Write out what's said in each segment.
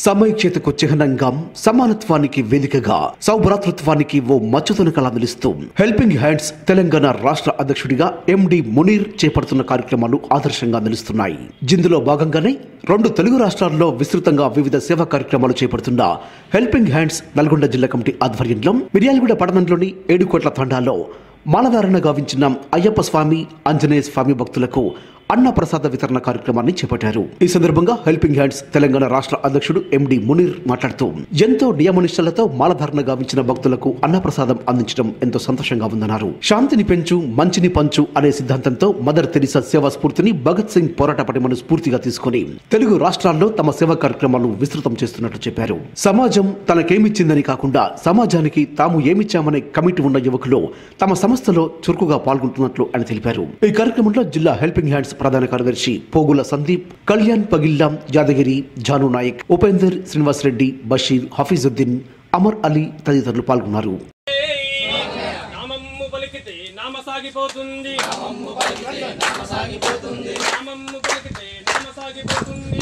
సమైక్యతకు చిహ్నంగా సమానత్వానికి వేదికగా సౌభ్రాతృత్వానికి ఓ మచ్చతునకలా నిలుస్తూ హెల్పింగ్ హ్యాండ్స్ తెలంగాణ రాష్ట్ర అధ్యక్షుడిగా ఎండి మునీర్ చేపడుతున్న కార్యక్రమాలు ఆదర్శంగా నిలుస్తున్నాయి జిందులో భాగంగానే రెండు తెలుగు రాష్ట్రాల్లో విస్తృతంగా వివిధ సేవా కార్యక్రమాలు చేపడుతున్న హెల్పింగ్ హ్యాండ్స్ నల్గొండ జిల్లా కమిటీ ఆధ్వర్యంలో మిర్యాలగూడ పట్టణంలోని ఏడుకోట్ల తండాలో మాలధారణ గావించిన అయ్యప్ప స్వామి ఆంజనేయ స్వామి భక్తులకు అన్న ప్రసాద వితరణ కార్యక్రమాన్ని చేపట్టారు ఈ సందర్భంగా హెల్పింగ్ హ్యాండ్స్ తెలంగాణ రాష్ట్ర అధ్యక్షుడు ఎండి మునీర్ మాట్లాడుతూ ఎంతో నియమనిష్టలతో మాలధారణ గావించిన భక్తులకు అన్నప్రసాదం అందించడం ఎంతో సంతోషంగా ఉందన్నారు శాంతిని పెంచు మంచిని పంచు అనే సిద్ధాంతంతో మదర్ తెరిసా సేవా స్ఫూర్తిని భగత్ సింగ్ పోరాట పటిమను స్ఫూర్తిగా తీసుకుని తెలుగు రాష్ట్రాల్లో తమ సేవా కార్యక్రమాలను విస్తృతం చేస్తున్నట్లు చెప్పారు సమాజం తనకేమిచ్చిందని కాకుండా సమాజానికి తాము ఏమిచ్చామనే కమిటీ ఉన్న యువకులు తమ సంస్థలో చురుకుగా పాల్గొంటున్నట్లు ఆయన తెలిపారు ఈ కార్యక్రమంలో జిల్లా హెల్పింగ్ హ్యాండ్స్ ప్రధాన కార్యదర్శి పోగుల సందీప్ కళ్యాణ్ పగిల్లాం యాదగిరి జాను నాయక్ ఉపేందర్ శ్రీనివాస్ రెడ్డి బషీర్ హఫీజుద్దీన్ అమర్ అలీ తదితరులు పాల్గొన్నారు నామమ్ము పలికితే నామ సాగిపోతుంది నామమ్ము పలికితే నామ సాగిపోతుంది నామమ్ము పలికితే నామ సాగిపోతుంది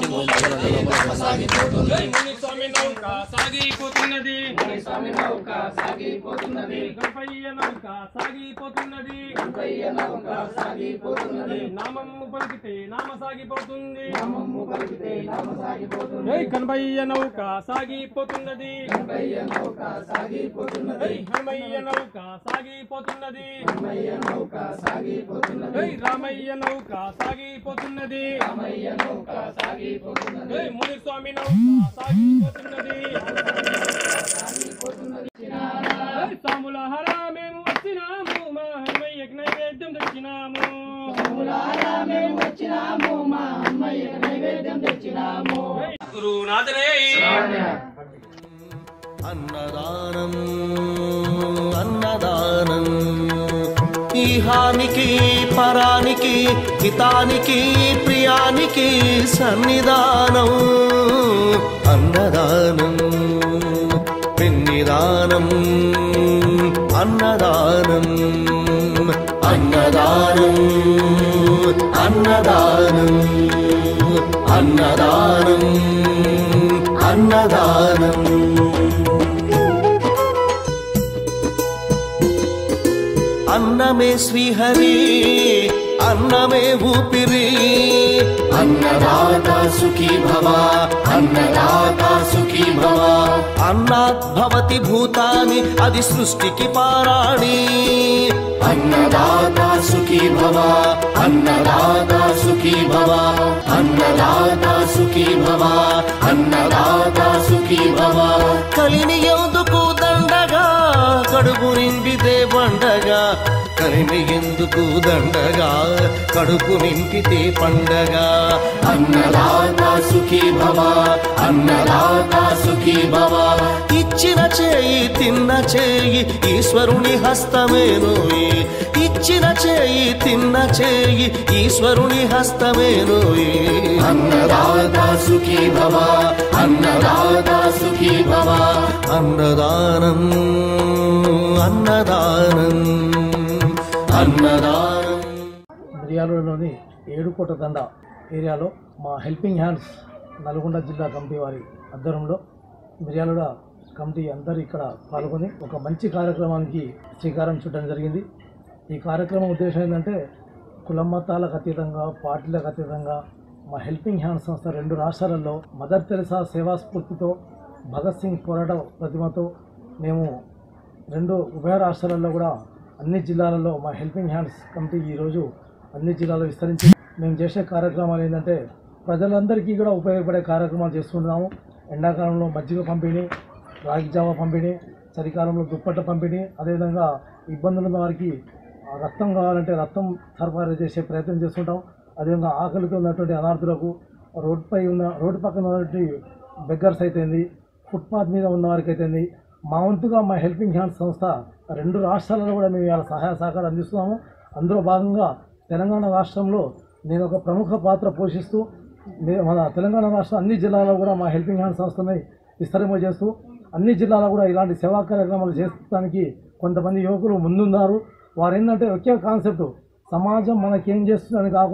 జై ముని స్వామి నౌక సాగిపోతున్నది ముని స్వామి నౌక సాగిపోతున్నది గణపయ్య నౌక సాగిపోతున్నది గణపయ్య నౌక సాగిపోతున్నది నామమ్ము పలికితే నామ సాగిపోతుంది నామమ్ము పలికితే నామ సాగిపోతుంది జై గణపయ్య నౌక సాగిపోతున్నది గణపయ్య నౌక సాగిపోతున్నది హనుమయ్య నౌక సాగిపోతున్నది హనుమయ్య నౌక సాగిపోతున్నది రామయ్య నౌక సాగిపోతున్నది రామయ్య నౌక సాగిపోతున్నది ముని స్వామి నౌక సాగిపోతున్నది జై సాముల హర మేము వచ్చినాము మా హనుమయ్యకి నైవేద్యం తెచ్చినాము గురునాథనే అన్నదానం అన్నదానం ఈహానికి పరానికి హితానికి ప్రియానికి సన్నిధానం అన్నదానం పెన్నిదానం అన్నదానం అన్నదానం అన్నదానం అన్నదానం అన్నదానం అన్నమే శ్రీహరి అన్నమే ఊపిరి అన్నదాత సుఖీ భవ అన్నదాత సుఖీ భవ అన్నాత్ భవతి భూతాని అది సృష్టికి పారాణి అన్నదాత సుఖీ భవ అన్నదాత సుఖీ భవ అన్నదాత సుఖీ భవ అన్నదాత సుఖీ భవ కలిని ఎందుకు దండగా కడుపు నిండితే పండగ కలిని ఎందుకు దండగా కడుపు నింపితే పండగ అన్నదాత సుఖీ భవ అన్నదాత సుఖీ భవ ఇచ్చిన చేయి తిన్న చేయి ఈశ్వరుని హస్తమేనోయి ఇచ్చిన చేయి తిన్న చేయి ఈశ్వరుని హస్తమేనోయి అన్నదాత సుఖీ భవ అన్నదాత సుఖీ భవ అన్నదానం అన్నదానం అన్నదానం మిర్యాలలోని ఏడుకోట దండ ఏరియాలో మా హెల్పింగ్ హ్యాండ్స్ నల్గొండ జిల్లా కమిటీ వారి ఆధ్వర్యంలో మిర్యాలగూడ కమిటీ అందరూ ఇక్కడ పాల్గొని ఒక మంచి కార్యక్రమానికి శ్రీకారం చుట్టడం జరిగింది ఈ కార్యక్రమం ఉద్దేశం ఏంటంటే కుల మతాలకు అతీతంగా పార్టీలకు అతీతంగా మా హెల్పింగ్ హ్యాండ్స్ సంస్థ రెండు రాష్ట్రాలలో మదర్ తెరసా సేవా స్ఫూర్తితో భగత్ సింగ్ పోరాట ప్రతిమతో మేము రెండు ఉభయ రాష్ట్రాలలో కూడా అన్ని జిల్లాలలో మా హెల్పింగ్ హ్యాండ్స్ కమిటీ ఈరోజు అన్ని జిల్లాలో విస్తరించి మేము చేసే కార్యక్రమాలు ఏంటంటే ప్రజలందరికీ కూడా ఉపయోగపడే కార్యక్రమాలు చేస్తున్నాము ఎండాకాలంలో మజ్జిగ పంపిణీ రాగి జావ పంపిణీ చలికాలంలో దుప్పట్ల పంపిణీ అదేవిధంగా ఇబ్బందులు ఉన్న వారికి ఆ రక్తం కావాలంటే రక్తం సరఫరా చేసే ప్రయత్నం చేస్తుంటాం అదేవిధంగా ఆకలితో ఉన్నటువంటి అనార్థులకు రోడ్డుపై ఉన్న రోడ్డు పక్కన ఉన్నటువంటి బెగ్గర్స్ అయితేంది ఫుట్పాత్ మీద ఉన్న వారికి అయితేంది మా వంతుగా మా హెల్పింగ్ హ్యాండ్స్ సంస్థ రెండు రాష్ట్రాలలో కూడా మేము ఇవాళ సహాయ సహకారం అందిస్తున్నాము అందులో భాగంగా తెలంగాణ రాష్ట్రంలో నేను ఒక ప్రముఖ పాత్ర పోషిస్తూ మే- మన తెలంగాణ రాష్ట్రం అన్ని జిల్లాల్లో కూడా మా హెల్పింగ్ హ్యాండ్ సంస్థని విస్తరింపజేస్తూ అన్ని జిల్లాలో కూడా ఇలాంటి సేవా కార్యక్రమాలు చేస్తానికి కొంతమంది యువకులు ముందున్నారు వారు ఏంటంటే ఒకే కాన్సెప్ట్ సమాజం మనకేం చేస్తుందని కాకుండా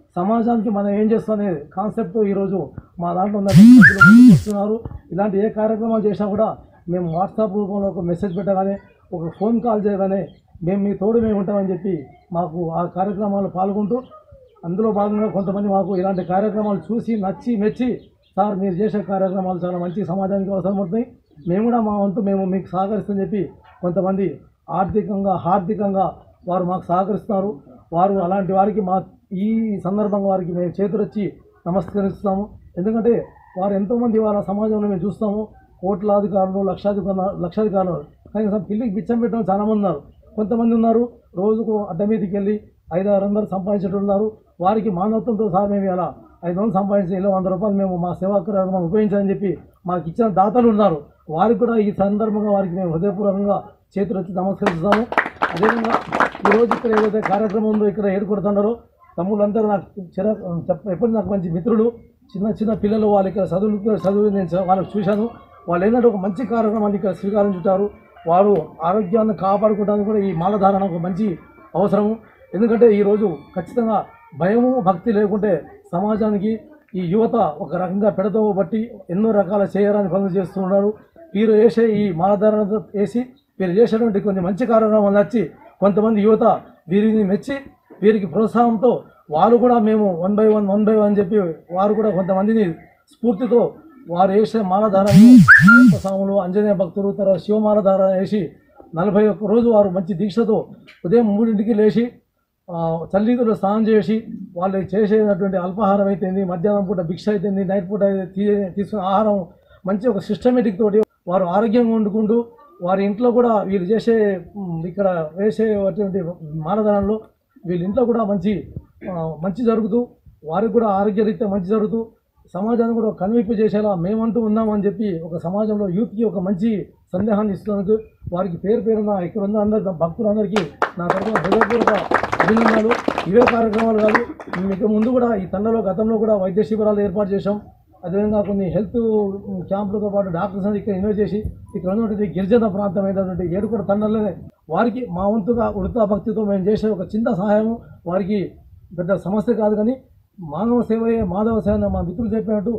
సమాజానికి మనం ఏం చేస్తాం అనే కాన్సెప్ట్ ఈరోజు మా దాంట్లో ఉన్న సభ్యులు ముందుకు వస్తున్నారు ఇలాంటి ఏ కార్యక్రమాలు చేసినా కూడా మేము వాట్సాప్ రూపంలో ఒక మెసేజ్ పెట్టగానే ఒక ఫోన్ కాల్ చేయగానే మేము మీ తోడు మేము ఉంటామని చెప్పి మాకు ఆ కార్యక్రమాలు పాల్గొంటూ అందులో భాగంగా కొంతమంది మాకు ఇలాంటి కార్యక్రమాలు చూసి నచ్చి మెచ్చి సార్ మీరు చేసే కార్యక్రమాలు చాలా మంచి సమాజానికి అవసరమవుతాయి మేము కూడా మా వంతు మేము మీకు సహకరిస్తామని చెప్పి కొంతమంది ఆర్థికంగా హార్దికంగా వారు మాకు సహకరిస్తున్నారు వారు అలాంటి వారికి మా ఈ సందర్భంగా వారికి మేము చేతులొచ్చి నమస్కరిస్తాము ఎందుకంటే వారు ఎంతోమంది వాళ్ళ సమాజంలో మేము చూస్తాము కోట్లాధికారులు లక్షాధికారులు లక్షాధికారులు కనీసం పిల్లికి బిచ్చం పెట్టడం చాలా మంది ఉన్నారు కొంతమంది ఉన్నారు రోజుకు అడ్డ మీదకి వెళ్ళి ఐదు ఆరు వందలు సంపాదించేటోళ్ళు ఉన్నారు వారికి మానవత్వంతో సహా మేము ఇలా ఐదు వందలు సంపాదించి ఇలా వంద రూపాయలు మేము మా సేవా కార్యక్రమం ఉపయోగించాలని చెప్పి మాకు ఇచ్చిన దాతలు ఉన్నారు వారికి కూడా ఈ సందర్భంగా వారికి మేము హృదయపూర్వకంగా చేతులెత్తి నమస్కరిస్తాము అదేవిధంగా ఈరోజు ఇక్కడ ఏదైతే కార్యక్రమం ఉందో ఇక్కడ ఏడుకొడుతున్నారో తమ్ముళ్ళందరూ నాకు చిర చెప్ప ఎప్పుడు నాకు మంచి మిత్రులు చిన్న చిన్న పిల్లలు వాళ్ళు ఇక్కడ చదువులు చదువు నేను చ- వాళ్ళకి చూశాను వాళ్ళు ఏంటంటే ఒక మంచి కార్యక్రమాన్ని ఇక్కడ స్వీకారం చుట్టారు వారు ఆరోగ్యాన్ని కాపాడుకోవడానికి కూడా ఈ మాలధారణ ఒక మంచి అవసరము ఎందుకంటే ఈరోజు ఖచ్చితంగా భయము భక్తి లేకుంటే సమాజానికి ఈ యువత ఒక రకంగా పెడతో బట్టి ఎన్నో రకాల చేయరాని పనులు చేస్తున్నారు వీరు వేసే ఈ మాలధారణ వేసి వీరు చేసేటువంటి కొన్ని మంచి కార్యక్రమాలు నచ్చి కొంతమంది యువత వీరిని మెచ్చి వీరికి ప్రోత్సాహంతో వారు కూడా మేము one by one one by one అని చెప్పి వారు కూడా కొంతమందిని స్ఫూర్తితో వారు వేసే మాలధారణను అయ్యప్ప స్వాములు ఆంజనేయ భక్తులు తర్వాత శివమాలధారణ వేసి నలభై ఒక్క రోజు వారు మంచి దీక్షతో ఉదయం మూడింటికి లేచి ఆ, చల్లీదులో స్నానం చేసి వాళ్ళు చేసేటటువంటి అల్పాహారం అయితేంది మధ్యాహ్నం పూట భిక్ష అయితేంది నైట్ పూట తీ తీసుకున్న ఆహారం మంచి ఒక సిస్టమేటిక్ తోటి వారు ఆరోగ్యంగా వండుకుంటూ వారి ఇంట్లో కూడా వీళ్ళు చేసే ఉమ్, ఇక్కడ వేసేటువంటి మానదనంలో వీళ్ళ ఇంట్లో కూడా మంచి ఆ, మంచి జరుగుతూ వారికి కూడా ఆరోగ్యరీత్యా మంచి జరుగుతూ సమాజాన్ని కూడా కనువిప్పు చేసేలా మేమంటూ ఉన్నామని చెప్పి ఒక సమాజంలో యూత్కి ఒక మంచి సందేహాన్ని ఇస్తున్నందుకు వారికి పేరు పేరున ఇక్కడ ఉన్న అందరి భక్తులందరికీ నా తరఫున హృదయపూర్వక అభినందనలు ఇవే కార్యక్రమాలు కాదు మీకు ముందు కూడా ఈ తండలో గతంలో కూడా వైద్య శిబిరాలు ఏర్పాటు చేశాం అదేవిధంగా కొన్ని హెల్త్ క్యాంపులతో పాటు డాక్టర్స్ అని ఇక్కడ ఇన్వైట్ చేసి ఇక్కడ ఉన్నటువంటి గిరిజన ప్రాంతం అయినటువంటి ఏడుకొండ తండలనే వారికి మా వంతుగా ఉడతా భక్తితో మేము చేసే ఒక చిన్న సహాయము వారికి పెద్ద సమస్య కాదు కానీ మానవ సేవయే మాధవ సేవ అని మా మిత్రులు చెప్పినట్టు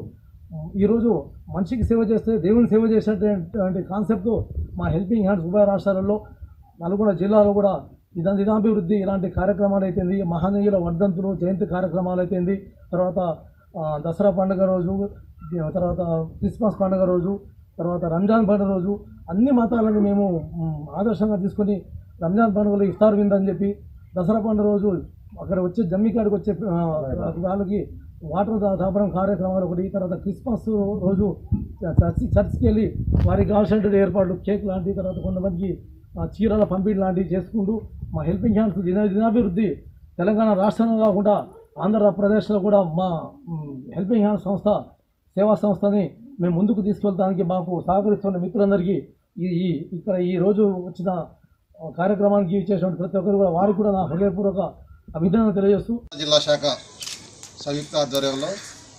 ఈరోజు మనిషికి సేవ చేస్తే దేవుని సేవ చేసేటువంటి కాన్సెప్ట్ మా హెల్పింగ్ హ్యాండ్స్ ఉభయ రాష్ట్రాలలో నల్గొండ జిల్లాలో కూడా ఇదా దినాభివృద్ధి ఇలాంటి కార్యక్రమాలు అయితేంది మహనీయుల వర్ధంతులు జయంతి కార్యక్రమాలు అయితేంది తర్వాత ఆ, దసరా పండుగ రోజు తర్వాత క్రిస్మస్ పండుగ రోజు తర్వాత రంజాన్ పండుగ రోజు అన్ని మతాలను మేము మ్, ఆదర్శంగా తీసుకొని రంజాన్ పండుగలో ఇఫ్తార్ విందని చెప్పి దసరా పండుగ రోజు అక్కడ వచ్చే జమ్మికాడికి వచ్చే ఆ, వాళ్ళకి వాటర్ దా- దాపడం కార్యక్రమాలు ఒకటి తర్వాత క్రిస్మస్ రోజు చర్చ్ చర్చ్కి వెళ్ళి వారికి కావాల్సినటువంటి ఏర్పాట్లు కేక్ లాంటి తర్వాత కొంతమందికి ఆ, చీరల పంపిణీ లాంటివి చేసుకుంటూ మా హెల్పింగ్ హ్యాండ్స్ దిన దినాభివృద్ధి తెలంగాణ రాష్ట్రంలో కాకుండా ఆంధ్రప్రదేశ్లో కూడా మా మ్, హెల్పింగ్ హ్యాండ్స్ సంస్థ సేవా సంస్థని మేము ముందుకు తీసుకెళ్ళడానికి మాకు సహకరిస్తున్న మిత్రులందరికీ ఈ ఈ ఇక్కడ ఈ రోజు వచ్చిన ఆ, కార్యక్రమానికి ఇచ్చేటువంటి ప్రతి ఒక్కరు కూడా వారికి కూడా నా హృదయపూర్వక అభినందన తెలియజేస్తూ జిల్లా శాఖ సంయుక్త ఆధ్వర్యంలో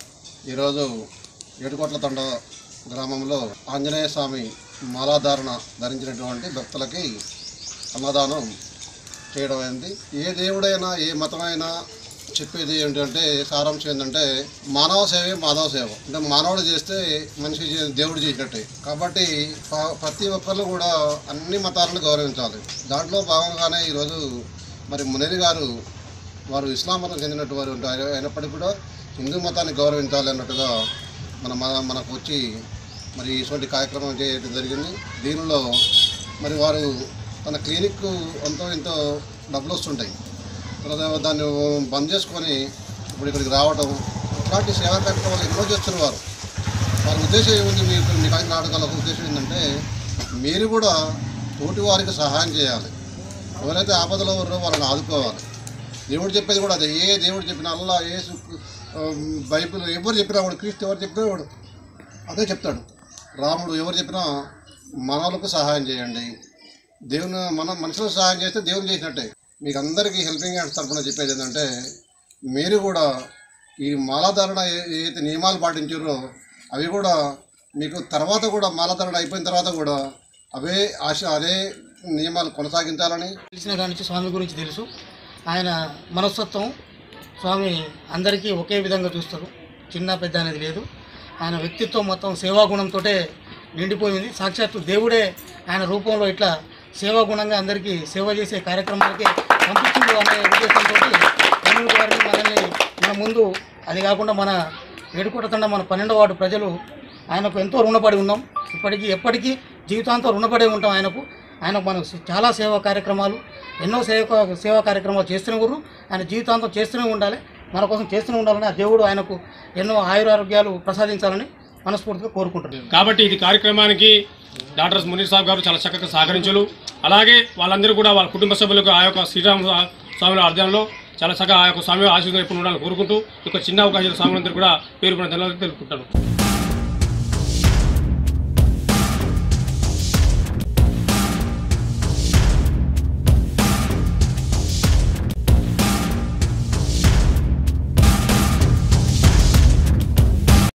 ఈరోజు ఏడుకోట్ల తండ గ్రామంలో ఆంజనేయ స్వామి మాలాధారణ ధరించినటువంటి భక్తులకి అన్నదానం చేయడం అయింది ఏ దేవుడైనా ఏ మతమైనా చెప్పేది ఏంటంటే సారాంశం ఏంటంటే మానవ సేవే మాధవ సేవ అంటే మానవుడు చేస్తే మనిషి చే- దేవుడు చేసినట్టే కాబట్టి ప- ప్రతి ఒక్కళ్ళు కూడా అన్ని మతాలను గౌరవించాలి దాంట్లో భాగంగానే ఈరోజు మరి మునేరి గారు వారు ఇస్లాం మతం చెందినట్టు వారు ఉంటారు అయినప్పటికీ కూడా హిందూ మతాన్ని గౌరవించాలి అన్నట్టుగా మన మన- మనకు వచ్చి మరి ఇటువంటి కార్యక్రమం చేయడం జరిగింది దీనిలో మరి వారు తన క్లినిక్ అంతో ఇంతో డబ్బులు వస్తుంటాయి తర్వాత దాన్ని బంద్ చేసుకొని ఇప్పుడు ఇక్కడికి రావడం ఇట్లాంటి సేవా కార్యక్రమాలు ఎన్నో చేస్తున్నారు వారు వారి ఉద్దేశం ఏముంది మీకు మీ కాకి నాటకాల ఉద్దేశం ఏంటంటే మీరు కూడా తోటి వారికి సహాయం చేయాలి ఎవరైతే ఆపదలో ఉన్నారో వాళ్ళని ఆదుకోవాలి దేవుడు చెప్పేది కూడా అదే ఏ దేవుడు చెప్పినా అల్లా ఏ బైబిల్ ఎవరు చెప్పినా కూడా క్రీస్తు ఎవరు చెప్పినా కూడా అదే చెప్తాడు రాముడు ఎవరు చెప్పినా మనలకు సహాయం చేయండి దేవుని మనం మనుషులకు సహాయం చేస్తే దేవుని చేసినట్టే మీకు అందరికీ హెల్పింగ్ హ్యాండ్స్ తరఫున చెప్పేది ఏంటంటే మీరు కూడా ఈ మాలాధారణ ఏ- ఏదైతే నియమాలు పాటించారో అవి కూడా మీకు తర్వాత కూడా మాలాధారణ అయిపోయిన తర్వాత కూడా అవే ఆశ అదే నియమాలు కొనసాగించాలని తెలిసిన కాడి నుంచి స్వామి గురించి తెలుసు ఆయన మనస్తత్వం స్వామి అందరికీ ఒకే విధంగా చూస్తారు చిన్న పెద్ద అనేది లేదు ఆయన వ్యక్తిత్వం మొత్తం సేవాగుణంతో నిండిపోయింది సాక్షాత్తు దేవుడే ఆయన రూపంలో ఇట్లా సేవాగుణంగా అందరికీ సేవ చేసే కార్యక్రమాలకి పంపించింది అనే ఉద్దేశంతో కర్నూలు గారిని మనల్ని మన ముందు అది కాకుండా మన ఏడుకోట తండ మన పన్నెండవ వార్డు ప్రజలు ఆయనకు ఎంతో రుణపడి ఉన్నాం ఇప్పటికీ ఎప్పటికీ జీవితాంతం రుణపడే ఉంటాం ఆయనకు ఆయన మనం చాలా సేవా కార్యక్రమాలు ఎన్నో సేవ సేవా కార్యక్రమాలు చేస్తూనే కూడా ఆయన జీవితాంతం చేస్తూనే ఉండాలి మన కోసం చేస్తూనే ఉండాలని ఆ దేవుడు ఆయనకు ఎన్నో ఆయురారోగ్యాలు ప్రసాదించాలని మనస్ఫూర్తిగా కోరుకుంటున్నాను కాబట్టి ఇది కార్యక్రమానికి డాక్టర్ మునీర్ సాబ్ గారు చాలా చక్కగా సహకరించారు అలాగే వాళ్ళందరూ కూడా వాళ్ళ కుటుంబ సభ్యులకు ఆ యొక్క శ్రీరామ స్వామి అర్థంలో చాలా చక్కగా ఆ యొక్క స్వామి ఆశీర్వాదం ఎప్పుడు ఉండాలని కోరుకుంటూ ఈ యొక్క చిన్న అవకాశాలు స్వామి అందరూ కూడా పేరు ధన్యవాదాలు తెలుపుకుంటాను